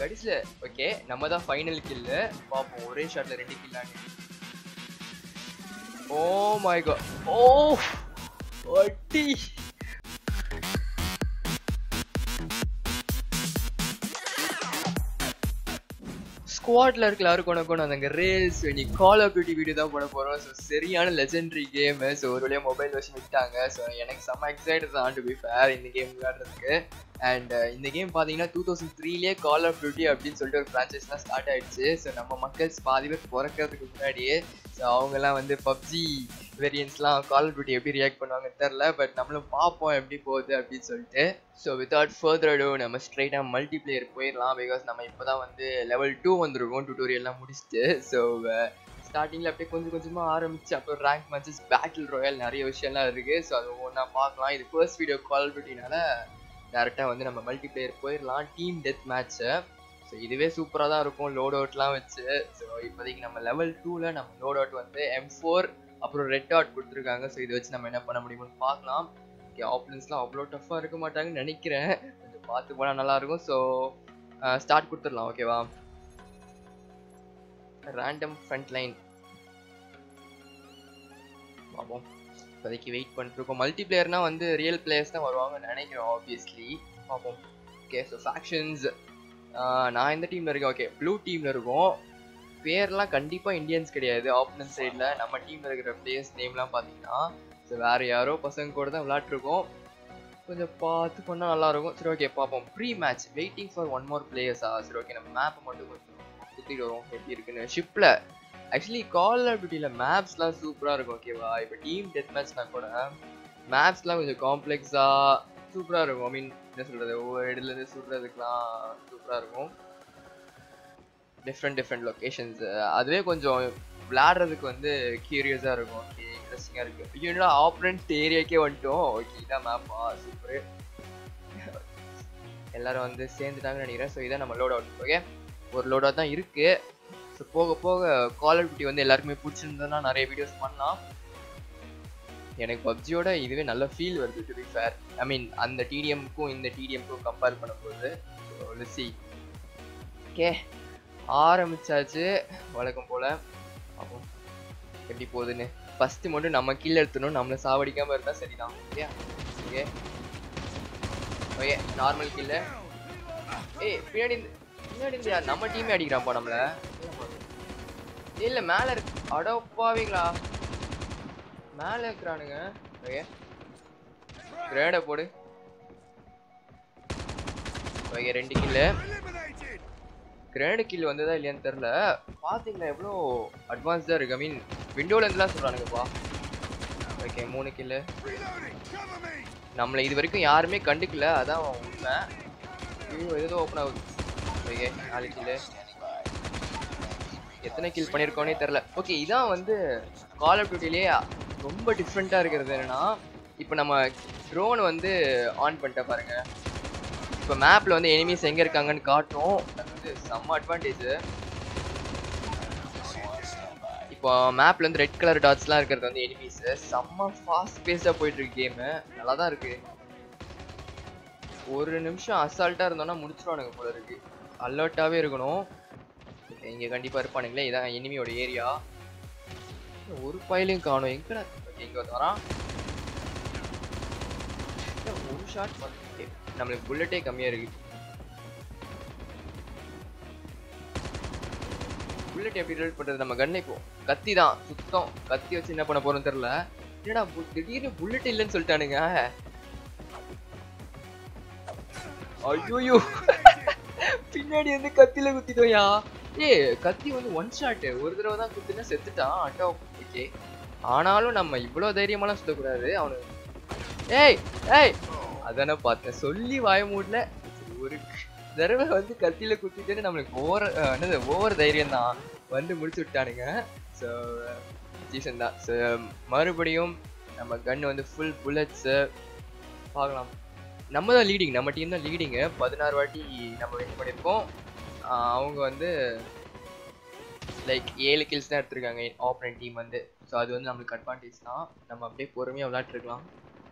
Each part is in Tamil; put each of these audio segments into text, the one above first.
கடைசியில் ஓகே நம்ம தான் ஃபைனல் கில்லு பார்ப்போம் ஒரே ஷாட்டில் ரெண்டு கில்லான்னு ஓ மை காட் ஓ வட்டி ஸ்குவாட்ல இருக்க எல்லாருக்கும் உனக்கும் நாங்கள் ரேல்ஸ் நீ கால் ஆஃப் டியூட்டி வீடியோ தான் போட போகிறோம் ஸோ சரியான லெஜெண்டரி கேமு ஸோ ஒரு வழியாக மொபைல் வெர்ஷன் விட்டாங்க ஸோ எனக்கு செம்ம எக்ஸைட்டட் தான் டு பி ஃபேர் இந்த கேம் விளையாடுறதுக்கு அண்ட் இந்த கேம் பார்த்தீங்கன்னா டூ தௌசண்ட் த்ரீலேயே கால் ஆஃப் டியூட்டி அப்படின்னு சொல்லிட்டு ஒரு ஃப்ரான்ச்சைஸ்லாம் ஸ்டார்ட் ஆயிடுச்சு ஸோ நம்ம மக்கள் பாதி பேர் பிறக்கிறதுக்கு முன்னாடியே ஸோ அவங்கெல்லாம் வந்து பப்ஜி வேரியன்ஸ்லாம் கால் ஆஃப் டியூட்டி எப்படி ரியாக்ட் பண்ணுவாங்கன்னு தெரில பட் நம்மளும் பார்ப்போம் எப்படி போகுது அப்படின்னு சொல்லிட்டு ஸோ வித்தவுட் ஃபர்தர் அடோ நம்ம ஸ்ட்ரைட்டாக மல்டி பிளேயர் போயிடலாம் பிகாஸ் நம்ம இப்போ தான் வந்து லெவல் டூ வந்துருக்கோம் டியூட்டோரியல்லாம் முடிச்சுட்டு ஸோ ஸ்டார்டிங்கில் அப்படியே கொஞ்சம் கொஞ்சமாக ஆரம்பிச்சு அப்புறம் ரேங்க் மேட்சஸ் பேட்டில் ராயல் நிறைய விஷயம்லாம் இருக்குது ஸோ அது ஒன்றா பார்க்கலாம் இது ஃபர்ஸ்ட் வீடியோ கால் டியூட்டினால டேரெக்டாக வந்து நம்ம மல்டி பிளேயர் போயிடலாம் டீம் டெத் மேட்ச்சு ஸோ இதுவே சூப்பராக தான் இருக்கும் லோட் அவுட்லாம் வச்சு ஸோ இப்போதைக்கு நம்ம லெவல் டூவில் நம்ம லோட் அவுட் வந்து எம் ஃபோர் அப்புறம் ரெட் டாட் கொடுத்துருக்காங்க ஸோ இதை வச்சு நம்ம என்ன பண்ண முடியும்னு பார்க்கலாம் ஓகே ஆப்ஷன்ஸ்லாம் அவ்வளோ டஃப்பாக இருக்க மாட்டாங்கன்னு நினைக்கிறேன் கொஞ்சம் பார்த்து போனால் நல்லாயிருக்கும் ஸோ ஸ்டார்ட் கொடுத்துடலாம் ஓகேவா ரேண்டம் ஃப்ரண்ட் லைன் பார்ப்போம் இப்போதைக்கு வெயிட் பண்ணிட்டுருக்கோம் மல்டி பிளேயர்னால் வந்து ரியல் பிளேயர்ஸ் தான் வருவாங்கன்னு நினைக்கிறோம் ஆப்வியஸ்லி பார்ப்போம் ஓகே ஸோ ஃபேக்ஷன்ஸ் நான் எந்த டீமில் இருக்கேன் ஓகே ப்ளூ டீமில் இருக்கோம் பேர்லாம் கண்டிப்பாக இந்தியன்ஸ் கிடையாது ஆப்பனன்ட் சைடில் நம்ம டீமில் இருக்கிற பிளேயர்ஸ் நேம்லாம் பார்த்தீங்கன்னா ஸோ வேறு யாரோ பசங்க கூட தான் விளாட்ருக்கோம் கொஞ்சம் பார்த்து பண்ணால் நல்லாயிருக்கும் சரி ஓகே பார்ப்போம் pre match waiting for one more பிளேயர்ஸா சரி ஓகே நம்ம மேப்பை மட்டும் கொஞ்சம் சுற்றிட்டு வரும் எப்படி இருக்குன்னு ஷிப்பில் ஆக்சுவலி கால் ஆஃப் டியூட்டியில் மேப்ஸ்லாம் சூப்பராக இருக்கும் ஓகேவா இப்போ டீம் டெத் மேட்ச்னா கூட மேப்ஸ்லாம் கொஞ்சம் காம்ப்ளெக்ஸாக சூப்பராக இருக்கும் ஐ மீன் என்ன சொல்கிறது ஒவ்வொரு இடத்துலேருந்து சுடுறதுக்குலாம் சூப்பராக இருக்கும் டிஃப்ரெண்ட் டிஃப்ரெண்ட் லொக்கேஷன்ஸ் அதுவே கொஞ்சம் விளையாடுறதுக்கு வந்து கியூரியஸாக இருக்கும் ஓகே இன்ட்ரெஸ்டிங்காக இருக்குது என்னடா ஆப்ரண்ட் ஏரியாக்கே வந்துட்டோம் ஓகே இதான் மேப்பா சூப்பரு எல்லாரும் வந்து சேர்ந்துட்டாங்கன்னு நினைக்கிறேன் ஸோ இதான் நம்ம லோட் அவுட் ஓகே ஒரு லோட் அவுட் தான் இருக்குது ஸோ போக போக கால் ஆஃப் டியூட்டி வந்து எல்லாருக்குமே பிடிச்சிருந்ததுன்னா நிறைய வீடியோஸ் பண்ணலாம் எனக்கு பப்ஜியோட இதுவே நல்ல ஃபீல் வருது to be fair I mean அந்த டிடிஎம்க்கும் இந்த டிடிஎம்க்கும் கம்பேர் பண்ணும்போது ஸோ சி ஓகே ஆரம்பிச்சாச்சு வழக்கம் போல் அப்போ எப்படி போகுதுன்னு ஃபஸ்ட்டு மட்டும் நம்ம கீழே எடுத்துணும் நம்மளை சாவடிக்காமல் இருந்தால் சரிதான் ஓகே ஓகே ஓகே நார்மல் கீழே ஏய் பின்னாடி இருந்து பின்னாடி இருந்து யார் நம்ம டீமே அடிக்கிறான்ப்பா நம்மளை இல்லை மேலே இருக்கு அடப்பாவீங்களா மேலே இருக்கிறானுங்க ஓகே கிரேடை போடு ஓகே ரெண்டு கில்லு கிரேடு கில் வந்ததா இல்லையான்னு தெரில பார்த்தீங்களா எவ்வளோ அட்வான்ஸ்டாக இருக்கு ஐ மீன் விண்டோல இருந்துலாம் சொல்கிறானுங்கப்பா ஓகே மூணு கில்லு நம்மளை இது வரைக்கும் யாருமே கண்டுக்கல அதான் உண்மை ஐயோ ஏதோ ஓப்பன் ஆகுது ஓகே நாலு கில்லு எத்தனை கில் பண்ணியிருக்கோனே தெரில ஓகே இதான் வந்து கால் ஆஃப் டியூட்டிலே ரொம்ப டிஃப்ரெண்ட்டாக இருக்கிறது என்னன்னா இப்போ நம்ம ட்ரோன் வந்து ஆன் பண்ணிட்ட பாருங்க இப்போ மேப்பில் வந்து எனிமீஸ் எங்கே இருக்காங்கன்னு காட்டும் அது வந்து செம்ம அட்வான்டேஜ் இப்போ மேப்ல வந்து ரெட் கலர் டாட்ஸ்லாம் இருக்கிறது வந்து எனிமீஸ் செம்ம ஃபாஸ்ட் பேஸாக போயிட்டு இருக்கு கேமு நல்லா தான் இருக்கு ஒரு நிமிஷம் அசால்ட்டாக இருந்தோம்னா முடிச்சிருவானுங்க போல இருக்கு அலர்ட்டாகவே இருக்கணும் இங்கே கண்டிப்பாக இருப்பானுங்களே இதான் எனிமியோட ஏரியா ஒரு பயிலையும் காணும் எங்கடா ஓகே இங்கே வந்து வரான் ஒரு ஷாட் நம்மளுக்கு புல்லட்டே கம்மியாக இருக்கு புல்லட் எப்படி ரிலோட் பண்ணுறது நம்ம கன்னை இப்போ கத்தி தான் சுத்தம் கத்தி வச்சு என்ன பண்ண போறோம்னு தெரியல என்னடா திடீர்னு புல்லட் இல்லைன்னு சொல்லிட்டானுங்க ஐயோ பின்னாடி வந்து கத்தில குத்திட்டோயா ஏ கத்தி வந்து ஒன் ஷாட் ஒரு தடவை தான் குத்தினா செத்துட்டான் அட்டா ஓகே ஆனாலும் நம்ம இவ்வளோ தைரியமாலாம் சுத்தக்கூடாது அவனுக்கு ஏய் ஏய் அதானே பார்த்தேன் சொல்லி வாய மூடல ஒரு தடவை வந்து கத்தியில குத்திட்டு நம்மளுக்கு ஓவர் என்னது ஓவர் தைரியம் தான் வந்து முடிச்சு விட்டானுங்க ஸோ சீசன் தான் ஸோ மறுபடியும் நம்ம கன் வந்து ஃபுல் புல்லட்ஸு பார்க்கலாம் நம்ம தான் லீடிங் நம்ம டீம் தான் லீடிங்கு பதினாறு வாட்டி நம்ம வின் பண்ணியிருக்கோம் அவங்க வந்து லைக் ஏழு கில்ஸ் தான் எடுத்திருக்காங்க ஆப்பரன் டீம் வந்து ஸோ அது வந்து நம்மளுக்கு அட்வான்டேஜ் தான் நம்ம அப்படியே பொறுமையாக விளையாட்டுருக்கலாம்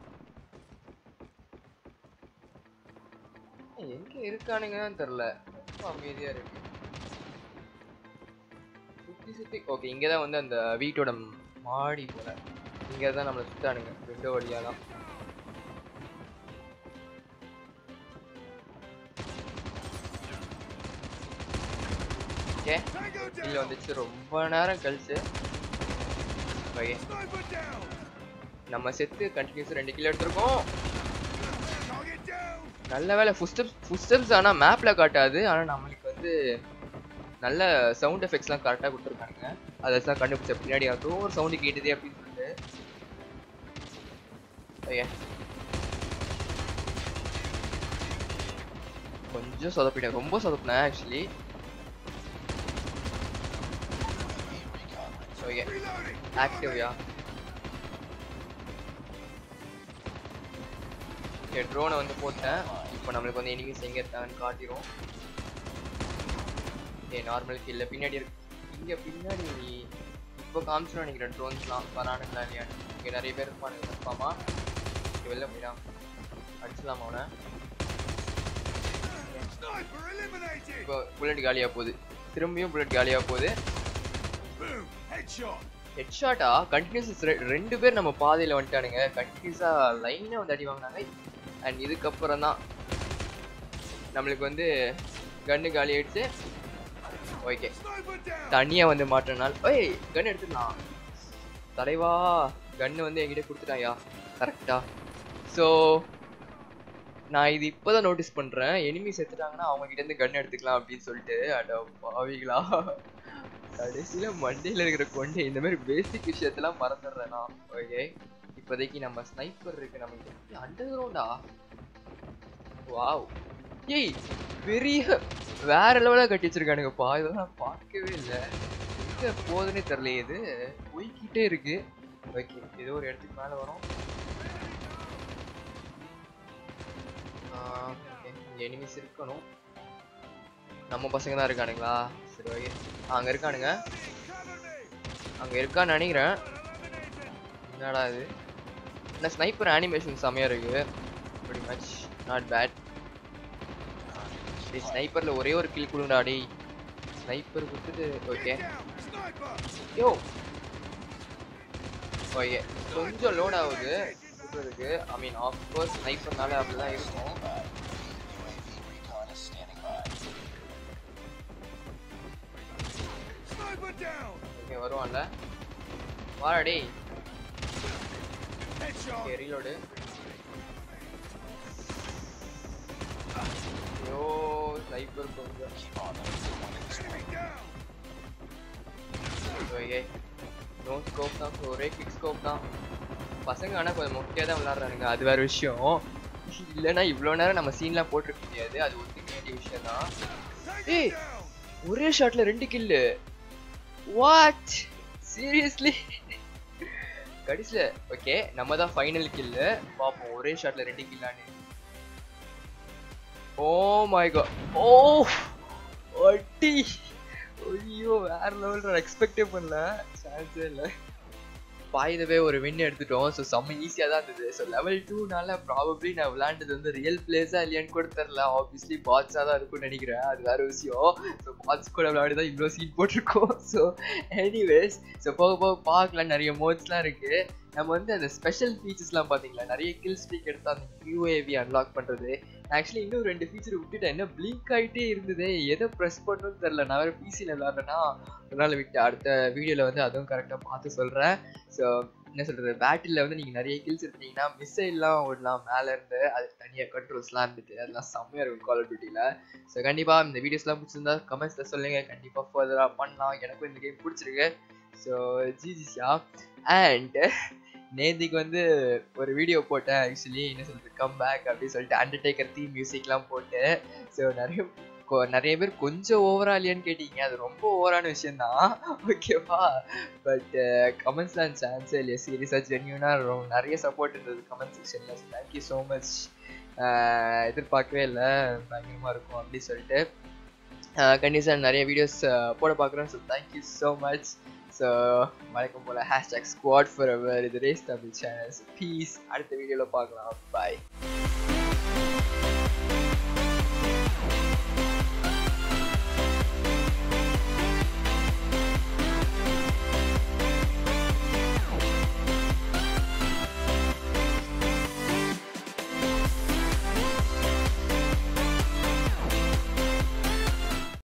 எங்க இருக்கானுங்கன்னு தெரில ரொம்ப அமைதியா இருக்கு சுத்தி சுத்தி ஓகே இங்க தான் வந்து அந்த வீட்டோட மாடி போல இங்க தான் நம்மள சுத்தானுங்க விண்டோ வழியாலாம் ஓகே Tango இல்ல down. வந்துச்சு ரொம்ப நேரம் கழிச்சு ஓகே Sniper down. நம்ம செத்து கண்டினியூஸ் ரெண்டு கிலோ எடுத்திருக்கோம் Target down. நல்ல வேலை ஃபுஸ்டப்ஸ் ஃபுஸ்டப்ஸ் ஆனா மேப்ல காட்டாது ஆனா நம்மளுக்கு வந்து நல்ல சவுண்ட் எஃபெக்ட்ஸ்லாம் கரெக்டாக கொடுத்துருக்காங்க அதெல்லாம் கண்டுபிடிச்ச பின்னாடி ஏதோ ஒரு சவுண்டு கேட்டுதே அப்படின்னு சொல்லிட்டு ஓகே கொஞ்சம் சொதப்பிட்டேன் ரொம்ப சொதப்பினேன் ஆக்சுவலி ஓகே Reloading. ஆக்டிவ்யா ஓகே ட்ரோனை வந்து போட்டேன் இப்போ நம்மளுக்கு வந்து எனிமீஸ் எங்கே இருக்காங்கன்னு காட்டிடும் ஓகே நார்மல் கில்ல பின்னாடி இருக்கு இங்கே பின்னாடி இப்போ காமிச்சிடும் நினைக்கிறேன் ட்ரோன்ஸ்லாம் வரானுங்களா இல்லையான்னு இங்கே நிறைய பேர் இருப்பானுங்க கன்ஃபார்மா இங்கே வெளில போயிடான் அடிச்சலாம் அவனை Sniper eliminated. இப்போ புல்லட் காலியாக போகுது திரும்பியும் புல்லட் காலியாக போகுது Boom. Headshot. ஹெட்ஷாட்டா கண்டினியூஸ் ரெண்டு பேர் நம்ம பாதையில வந்துட்டானுங்க கண்டினியூஸா லைனா வந்து அடி வாங்கினாங்க அண்ட் இதுக்கப்புறம் தான் நம்மளுக்கு வந்து கன்னு காலி ஆயிடுச்சு ஓகே Sniper down. தனியா வந்து மாட்டினால் ஓய் கன் எடுத்துடலாம் தலைவா கன்னு வந்து என்கிட்ட கொடுத்துட்டாயா கரெக்டா ஸோ நான் இது இப்போதான் நோட்டீஸ் பண்றேன் எனிமி செத்துட்டாங்கன்னா அவங்க கிட்ட இருந்து கன் எடுத்துக்கலாம் அப்படின்னு சொல்லிட்டு அட பாவிகளா கடைசியில மண்டையில இருக்கிற கொண்டை இந்த மாதிரி பேசிக் விஷயத்தெல்லாம் மறந்துடுறேன் நான் ஓகே இப்போதைக்கு நம்ம ஸ்னைப்பர் இருக்கு நமக்கு அண்டர் கிரவுண்டா வாவ் ஏய் பெரிய வேற லெவலா கட்டி வச்சிருக்கானுங்கப்பா இதெல்லாம் நான் பார்க்கவே இல்லை எங்க போகுதுன்னே தெரியல இது போய்கிட்டே இருக்கு ஓகே ஏதோ ஒரு இடத்துக்கு மேல வரும் எனிமிஸ் இருக்கணும் நம்ம பசங்க தான் இருக்கானுங்களா சரி ஓகே அங்க இருக்கானுங்க Cover me. அங்க இருக்கான்னு நினைக்கிறேன் என்னடா இது என்ன ஸ்னைப்பர் அனிமேஷன் செமையா இருக்கு pretty மச் நாட் பேட் டேய் ஸ்னைப்பர்ல ஒரே ஒரு கில் கொடுங்கடா டேய் ஸ்னைப்பர் கொடுத்துட்டு okay Down. Sniper. Yo okay கொஞ்சம் லோட் ஆகுது சுடுறதுக்கு ஐ மீன் ஆஃப் கோர்ஸ் ஸ்னைப்பர்னால அப்படிதான் இருக்கும் Sniper down. ஓகே வருவான்ல வாடா டேய் Headshot. ஓகே ரீலோடு ஐயோ ஸ்னைப்பர் கொஞ்சம் Enemy down. Okay no scope தான் ஒரே கிக் ஸ்கோப் தான் பசங்க ஆனால் கொஞ்சம் மொக்கையாக தான் விளாட்றானுங்க அது வேற விஷயம் இல்லைன்னா இவ்வளோ நேரம் நம்ம சீன்லாம் போட்டிருக்க முடியாது அது ஒத்துக்க வேண்டிய விஷயம் தான் Tango Hey. down. ஒரே ஷாட்ல ரெண்டு கில்லு வாட் சீரியஸ்லி கடைசியில் ஓகே நம்ம தான் ஃபைனல் கில்லு பார்ப்போம் ஒரே ஷாட்ல ரெண்டு கில்லான்னு ஓ மை காட் ஓ அட்டி ஐயோ வேற லெவல் எக்ஸ்பெக்டே பண்ணல சான்ஸே இல்லை பாய்தவே ஒரு வின் எடுத்துட்டோம் ஸோ செம்ம ஈஸியாக தான் இருந்தது ஸோ லெவல் டூனால ப்ராபப்ளி நான் விளாண்டது வந்து ரியல் பிளேஸா இல்லையான்னு கூட தெரில ஆப்வியஸ்லி பாட்ஸாக தான் இருக்கும்னு நினைக்கிறேன் அது வேற விஷயம் ஸோ பாட்ஸ் கூட விளையாடி தான் இவ்வளோ சீன் போட்டிருக்கோம் ஸோ எனிவேஸ் ஸோ போக போக பார்க்கலாம் நிறைய மோட்ஸ்லாம் இருக்குது நம்ம வந்து அந்த ஸ்பெஷல் ஃபீச்சர்ஸ்லாம் பார்த்தீங்களா நிறைய கில் ஸ்ட்ரீக் எடுத்து அந்த யூஏவி அன்லாக் பண்ணுறது ஆக்சுவலி இன்னும் ரெண்டு ஃபீச்சர் விட்டுட்டேன் என்ன பிளிங்க் ஆகிட்டே இருந்தது எதை ப்ரெஸ் பண்ணணும்னு தெரில நான் வேறு பிசியில் விளாட்றேன்னா அதனால் விட்டு அடுத்த வீடியோவில் வந்து அதுவும் கரெக்டாக பார்த்து சொல்கிறேன் ஸோ என்ன சொல்கிறது பேட்டில் வந்து நீங்கள் நிறைய கில்ஸ் எடுத்தீங்கன்னா மிஸ்ஸைல்லாம் ஓடலாம் மேலே இருந்து அது தனியாக கண்ட்ரோல்ஸ்லாம் இருந்துட்டு அதெல்லாம் செம்மையாக இருக்கும் கால் ஆஃப் டியூட்டியில் ஸோ கண்டிப்பாக இந்த வீடியோஸ்லாம் பிடிச்சிருந்தா கமெண்ட்ஸில் சொல்லுங்கள் கண்டிப்பாக ஃபர்தராக பண்ணலாம் எனக்கும் இந்த கேம் பிடிச்சிருக்கு ஸோ ஜிஜிஷா அண்ட் நேத்திக்கு வந்து ஒரு வீடியோ போட்டேன் ஆக்சுவலி என்ன சொல்கிறது கம் பேக் அப்படின்னு சொல்லிட்டு அண்டர்டேக்கர் தீம் மியூசிக்லாம் போட்டு ஸோ நிறைய கொ- நிறைய பேர் கொஞ்சம் ஓவரா இல்லையான்னு கேட்டீங்க அது ரொம்ப ஓவரான விஷயம்தான் ஓகேவா பட் கமெண்ட்ஸ்லாம் சான்ஸே இல்லையா சீரியஸாக ஜென்யூனாக நிறைய சப்போர்ட் இருந்தது கமெண்ட் செக்ஷனில் தேங்க்யூ ஸோ மச் எதிர்பார்க்கவே இல்லை பயங்கரமாக இருக்கும் அப்படின்னு சொல்லிட்டு கண்டிப்பாக நிறைய வீடியோஸ் போட பார்க்குறோம் so thank you so much so வழக்கம் போல் ஹேஷ்டாக் ஸ்குவாட் ஃபார் எவர் இது ரேஸ் தமிழ் சேனல்ஸ் பீஸ் அடுத்த வீடியோவில் பார்க்கலாம் பாய்